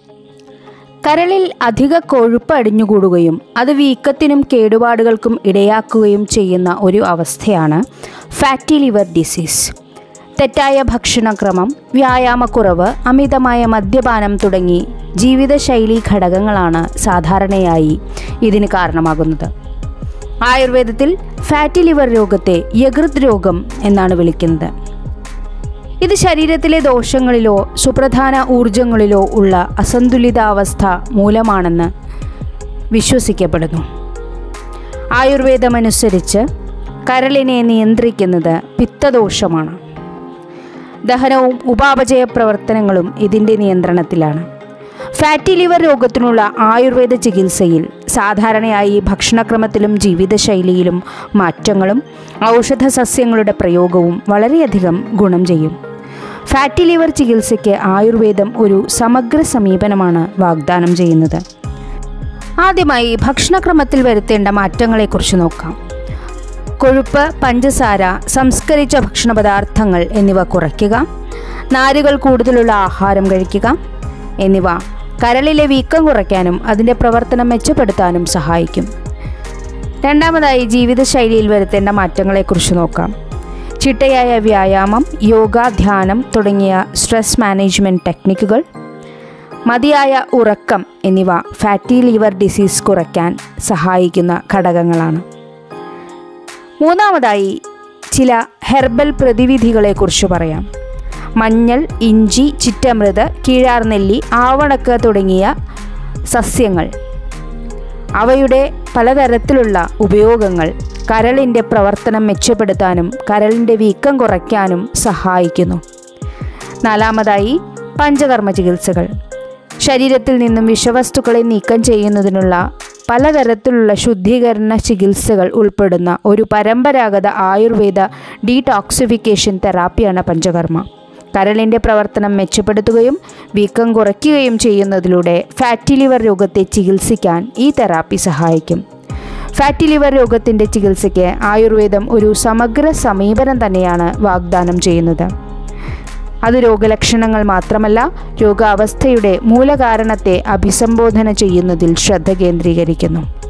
കരളിൽ അധിക കൊഴുപ്പ് അടിഞ്ഞുകൂടുകയും അത് വീക്കത്തിനും കേടുപാടുകൾക്കും ഇടയാക്കുകയും ചെയ്യുന്ന ഒരു അവസ്ഥയാണ് ഫാറ്റി ലിവർ ഡിസീസ് തെറ്റായ ഭക്ഷണക്രമം വ്യായാമക്കുറവ് അമിതമായ മദ്യപാനം തുടങ്ങി ജീവിതശൈലി ഘടകങ്ങളാണ് സാധാരണയായി ഇതിന് കാരണമാകുന്നത് ആയുർവേദത്തിൽ ഫാറ്റി ലിവർ രോഗത്തെ യകൃത് രോഗം എന്നാണ് വിളിക്കുന്നത് ഇത് ശരീരത്തിലെ ദോഷങ്ങളിലോ സുപ്രധാന ഊർജങ്ങളിലോ ഉള്ള അസന്തുലിതാവസ്ഥ മൂലമാണെന്ന് വിശ്വസിക്കപ്പെടുന്നു ആയുർവേദമനുസരിച്ച് കരളിനെ നിയന്ത്രിക്കുന്നത് പിത്തദോഷമാണ് ദഹനവും ഉപാപചയ പ്രവർത്തനങ്ങളും ഇതിൻ്റെ നിയന്ത്രണത്തിലാണ് ഫാറ്റി ലിവർ രോഗത്തിനുള്ള ആയുർവേദ ചികിത്സയിൽ സാധാരണയായി ഭക്ഷണക്രമത്തിലും ജീവിതശൈലിയിലും മാറ്റങ്ങളും ഔഷധ സസ്യങ്ങളുടെ പ്രയോഗവും വളരെയധികം ഗുണം ചെയ്യും ഫാറ്റി ലിവർ ചികിത്സയ്ക്ക് ആയുർവേദം ഒരു സമഗ്ര സമീപനമാണ് വാഗ്ദാനം ചെയ്യുന്നത് ആദ്യമായി ഭക്ഷണക്രമത്തിൽ വരുത്തേണ്ട മാറ്റങ്ങളെക്കുറിച്ച് നോക്കാം കൊഴുപ്പ് പഞ്ചസാര സംസ്കരിച്ച ഭക്ഷണ പദാർത്ഥങ്ങൾ എന്നിവ കുറയ്ക്കുക നാരുകൾ കൂടുതലുള്ള ആഹാരം കഴിക്കുക എന്നിവ കരളിലെ വീക്കം കുറയ്ക്കാനും അതിൻ്റെ പ്രവർത്തനം മെച്ചപ്പെടുത്താനും സഹായിക്കും രണ്ടാമതായി ജീവിതശൈലിയിൽ വരുത്തേണ്ട മാറ്റങ്ങളെക്കുറിച്ച് നോക്കാം ചിട്ടയായ വ്യായാമം യോഗ ധ്യാനം തുടങ്ങിയ സ്ട്രെസ് മാനേജ്മെൻറ്റ് ടെക്നിക്കുകൾ മതിയായ ഉറക്കം എന്നിവ ഫാറ്റി ലിവർ ഡിസീസ് കുറയ്ക്കാൻ സഹായിക്കുന്ന ഘടകങ്ങളാണ് മൂന്നാമതായി ചില ഹെർബൽ പ്രതിവിധികളെക്കുറിച്ച് പറയാം മഞ്ഞൾ ഇഞ്ചി ചിറ്റമൃത് കീഴാർനെല്ലി ആവണക്ക് തുടങ്ങിയ സസ്യങ്ങൾ അവയുടെ പലതരത്തിലുള്ള ഉപയോഗങ്ങൾ കരളിൻ്റെ പ്രവർത്തനം മെച്ചപ്പെടുത്താനും കരളിൻ്റെ വീക്കം കുറയ്ക്കാനും സഹായിക്കുന്നു നാലാമതായി പഞ്ചകർമ്മ ചികിത്സകൾ ശരീരത്തിൽ നിന്നും വിഷവസ്തുക്കളെ നീക്കം ചെയ്യുന്നതിനുള്ള പലതരത്തിലുള്ള ശുദ്ധീകരണ ചികിത്സകൾ ഉൾപ്പെടുന്ന ഒരു പരമ്പരാഗത ആയുർവേദ ഡീടോക്സിഫിക്കേഷൻ തെറാപ്പിയാണ് പഞ്ചകർമ്മ കരളിൻ്റെ പ്രവർത്തനം മെച്ചപ്പെടുത്തുകയും വീക്കം കുറയ്ക്കുകയും ചെയ്യുന്നതിലൂടെ ഫാറ്റി ലിവർ രോഗത്തെ ചികിത്സിക്കാൻ ഈ തെറാപ്പി സഹായിക്കും ഫാറ്റി ലിവർ രോഗത്തിൻ്റെ ചികിത്സയ്ക്ക് ആയുർവേദം ഒരു സമഗ്ര സമീപനം തന്നെയാണ് വാഗ്ദാനം ചെയ്യുന്നത് അത് രോഗലക്ഷണങ്ങൾ മാത്രമല്ല രോഗാവസ്ഥയുടെ മൂലകാരണത്തെ അഭിസംബോധന ചെയ്യുന്നതിൽ ശ്രദ്ധ കേന്ദ്രീകരിക്കുന്നു